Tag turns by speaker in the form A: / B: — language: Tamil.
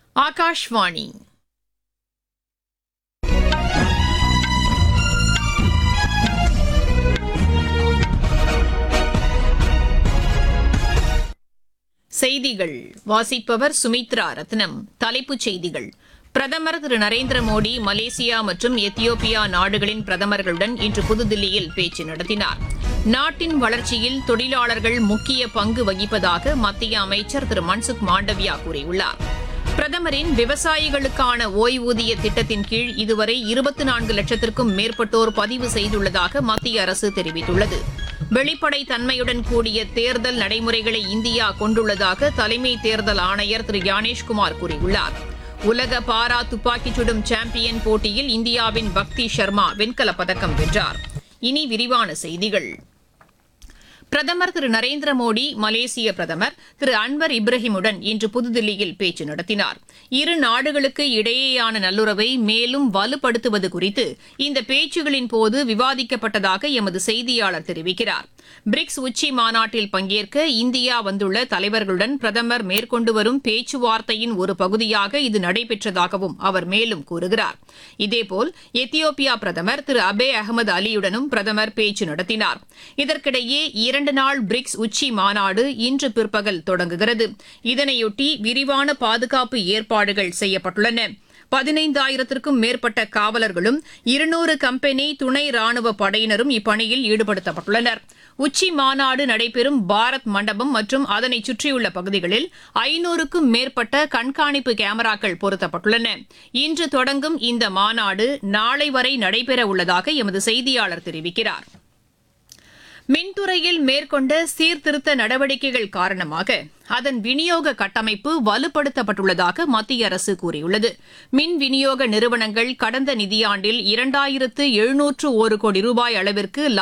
A: ஆகாஷ்வாணி செய்திகள் வாசிப்பவர் சுமித்ரா ரத்னம் தலைப்புச் செய்திகள் பிரதமர் திரு நரேந்திர மோடி மலேசியா மற்றும் எத்தியோப்பியா நாடுகளின் பிரதமர்களுடன் இன்று புதுதில்லியில் பேச்சு நடத்தினார் நாட்டின் வளர்ச்சியில் தொழிலாளர்கள் முக்கிய பங்கு வகிப்பதாக மத்திய அமைச்சர் திரு மன்சுக் மாண்டவியா கூறியுள்ளார் பிரதமரின் விவசாயிகளுக்கான ஓய்வூதிய திட்டத்தின் கீழ் இதுவரை இருபத்தி நான்கு லட்சத்திற்கும் மேற்பட்டோர் பதிவு செய்துள்ளதாக மத்திய அரசு தெரிவித்துள்ளது வெளிப்படை தன்மையுடன் கூடிய தேர்தல் நடைமுறைகளை இந்தியா கொண்டுள்ளதாக தலைமை தேர்தல் ஆணையர் திரு ஞானேஷ்குமார் கூறியுள்ளார் உலக பாரா துப்பாக்கிச் சுடும் சாம்பியன் போட்டியில் இந்தியாவின் பக்தி சர்மா வெண்கலப் பதக்கம் வென்றார் இனி விரிவான செய்திகள் பிரதமர் திரு நரேந்திர மோடி மலேசிய பிரதமர் திரு அன்வர் இப்ராஹிமுடன் இன்று புதுதில்லியில் பேச்சு நடத்தினார் இரு நாடுகளுக்கு இடையேயான நல்லுறவை மேலும் வலுப்படுத்துவது குறித்து இந்த பேச்சுகளின் போது விவாதிக்கப்பட்டதாக எமது செய்தியாளர் தெரிவிக்கிறார் பிரிக்ஸ் உச்சி மாநாட்டில் பங்கேற்க இந்தியா வந்துள்ள தலைவர்களுடன் பிரதமர் மேற்கொண்டு வரும் பேச்சுவார்த்தையின் ஒரு பகுதியாக இது நடைபெற்றதாகவும் அவர் மேலும் கூறுகிறார் இதேபோல் எத்தியோப்பியா பிரதமர் திரு அபே அகமது அலியுடனும் பிரதமர் பேச்சு நடத்தினார் இதற்கிடையே இரண்டு நாள் பிரிக்ஸ் உச்சி மாநாடு இன்று பிற்பகல் தொடங்குகிறது இதனையொட்டி விரிவான பாதுகாப்பு ஏற்பாடுகள் செய்யப்பட்டுள்ளன பதினைந்தாயிரத்திற்கும் மேற்பட்ட காவலர்களும் இருநூறு கம்பெனி துணை ராணுவ படையினரும் இப்பணியில் ஈடுபடுத்தப்பட்டுள்ளனர் உச்சி மாநாடு நடைபெறும் பாரத் மண்டபம் மற்றும் அதனை சுற்றியுள்ள பகுதிகளில் ஐநூறுக்கும் மேற்பட்ட கண்காணிப்பு கேமராக்கள் பொருத்தப்பட்டுள்ளன இன்று தொடங்கும் இந்த மாநாடு நாளை வரை நடைபெற உள்ளதாக எமது செய்தியாளர் தெரிவிக்கிறார் மின்துறையில் மேற்கொண்ட சீர்திருத்த நடவடிக்கைகள் காரணமாக அதன் விநியோக கட்டமைப்பு வலுப்படுத்தப்பட்டுள்ளதாக மத்திய அரசு கூறியுள்ளது மின் விநியோக நிறுவனங்கள் கடந்த நிதியாண்டில் இரண்டாயிரத்து எழுநூற்று ஒரு கோடி ரூபாய் அளவிற்கு